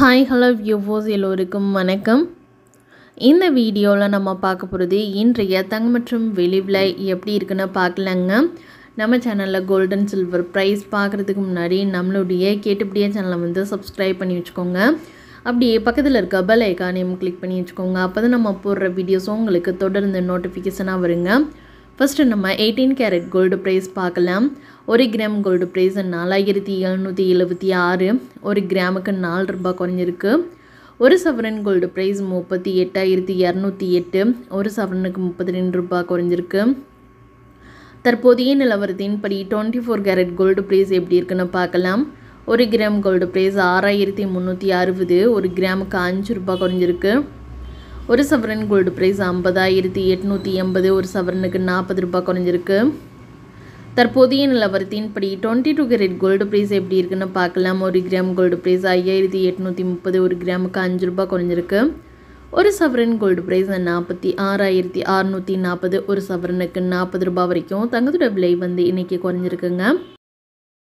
hi hello வியூவோஸ் எல்லோருக்கும் வணக்கம் இந்த வீடியோவில் நம்ம பார்க்க போகிறது இன்றைய தங்கம் மற்றும் வெளி விலை எப்படி இருக்குன்னு பார்க்கலாங்க நம்ம சேனலில் கோல்டன் சில்வர் ப்ரைஸ் பார்க்குறதுக்கு முன்னாடி நம்மளுடைய கேட்டுப்படியே சேனலை வந்து சப்ஸ்கிரைப் பண்ணி வச்சுக்கோங்க அப்படியே பக்கத்தில் இருக்க பெல் ஐக்கானையும் கிளிக் பண்ணி வச்சுக்கோங்க அப்போ தான் நம்ம போடுற வீடியோஸும் உங்களுக்கு தொடர்ந்து நோட்டிஃபிகேஷனாக வருங்க ஃபஸ்ட்டு நம்ம எயிட்டீன் கேரட் கோல்டு ப்ரைஸ் பார்க்கலாம் ஒரு கிராம் கோல்டு ப்ரைஸ் நாலாயிரத்தி எழுநூற்றி எழுபத்தி ஆறு ஒரு கிராமுக்கு நாலு ரூபாய் குறைஞ்சிருக்கு ஒரு சவரன் கோல்டு ப்ரைஸ் முப்பத்தி எட்டாயிரத்தி இரநூத்தி எட்டு ஒரு சவரனுக்கு முப்பத்தி ரெண்டு ரூபாய் குறைஞ்சிருக்கு தற்போதைய நிலவரத்தின்படி twenty four carat gold price எப்படி இருக்குன்னு பார்க்கலாம் ஒரு கிராம் கோல்டு ப்ரைஸ் ஆறாயிரத்தி முந்நூற்றி அறுபது ஒரு கிராமுக்கு அஞ்சு ரூபாய் குறைஞ்சிருக்கு ஒரு சவரன் கோல்டு ப்ரைஸ் ஐம்பதாயிரத்தி எட்நூற்றி எண்பது ஒரு சவரனுக்கு நாற்பது ரூபாய் குறைஞ்சிருக்கு தற்போதைய நிலவரத்தின்படி twenty two carat gold price எப்படி இருக்குன்னு பார்க்கலாம் ஒரு கிராம் கோல்டு ப்ரைஸ் ஐயாயிரத்தி எட்நூற்றி முப்பது ஒரு கிராமுக்கு அஞ்சு ரூபாய் குறைஞ்சிருக்கு ஒரு சவரன் கோல்டு ப்ரைஸ் நாற்பத்தி ஆறாயிரத்தி அறநூற்றி நாற்பது ஒரு சவரனுக்கு நாற்பது ரூபாய் வரைக்கும் தங்கத்தோட விலை வந்து இன்றைக்கி குறைஞ்சிருக்குங்க